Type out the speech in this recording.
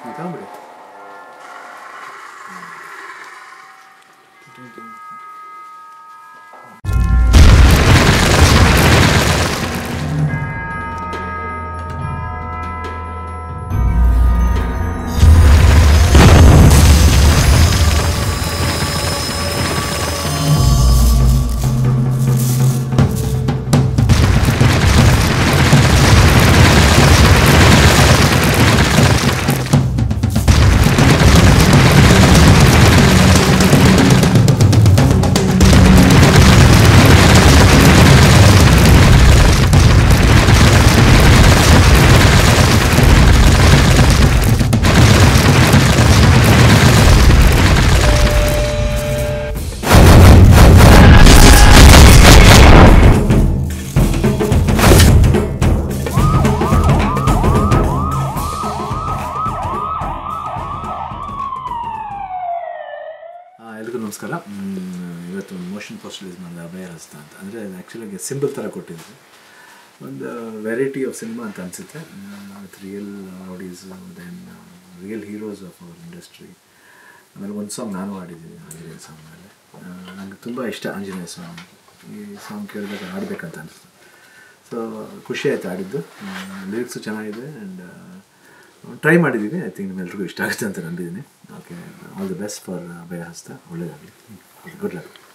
ಇದು ತಗೊಂಬಿಡಿ ಆ, ಎಲ್ರಿಗೂ ನಮಸ್ಕಾರ ಮ್, ಇವತ್ತು ಒಂದು ಮೋಷನ್ ಪೋಸ್ಟ್ ರಿಲೀಸ್ ಮಾಡಿದೆ ಅಭಯ ಹಸ್ತ ಅಂತ ಅಂದರೆ ಆ್ಯಕ್ಚುಲಾಗಿ ಸಿಂಬಲ್ ಥರ ಕೊಟ್ಟಿದ್ರು ಒಂದು ವೆರೈಟಿ ಆಫ್ ಸಿನಿಮಾ ಅಂತ ಅನಿಸುತ್ತೆ ವಿತ್ ರಿಯಲ್ ಆಡೀಸ್ then real heroes of our industry ಆಮೇಲೆ ಒಂದು ಸಾಂಗ್ ನಾನು ಆಡಿದ್ದೀನಿ ಆಂಜನೇಯ ಸಾಂಗ್ ಮೇಲೆ ನನಗೆ ತುಂಬ ಇಷ್ಟ ಆಂಜನೇಯ ಸಾಂಗ್ ಈ ಸಾಂಗ್ ಕೇಳಿದಾಗ ಆಡಬೇಕಂತ ಅನಿಸ್ತು ಸೊ ಖುಷಿ ಆಯಿತು ಆಡಿದ್ದು ಲಿರಿಕ್ಸು ಚೆನ್ನಾಗಿದೆ ಆ್ಯಂಡ್ ಟ್ರೈ ಮಾಡಿದ್ದೀವಿ ಐ ಥಿಂಕ್ ನಿಮ್ಮೆಲ್ರಿಗೂ ಇಷ್ಟ ಆಗುತ್ತೆ ಅಂತ ನಂಬಿದ್ದೀನಿ okay all the best for Abhaya Hasta ಒಳ್ಳೆಯದಾಗಲಿ ಗುಡ್ ಲಕ್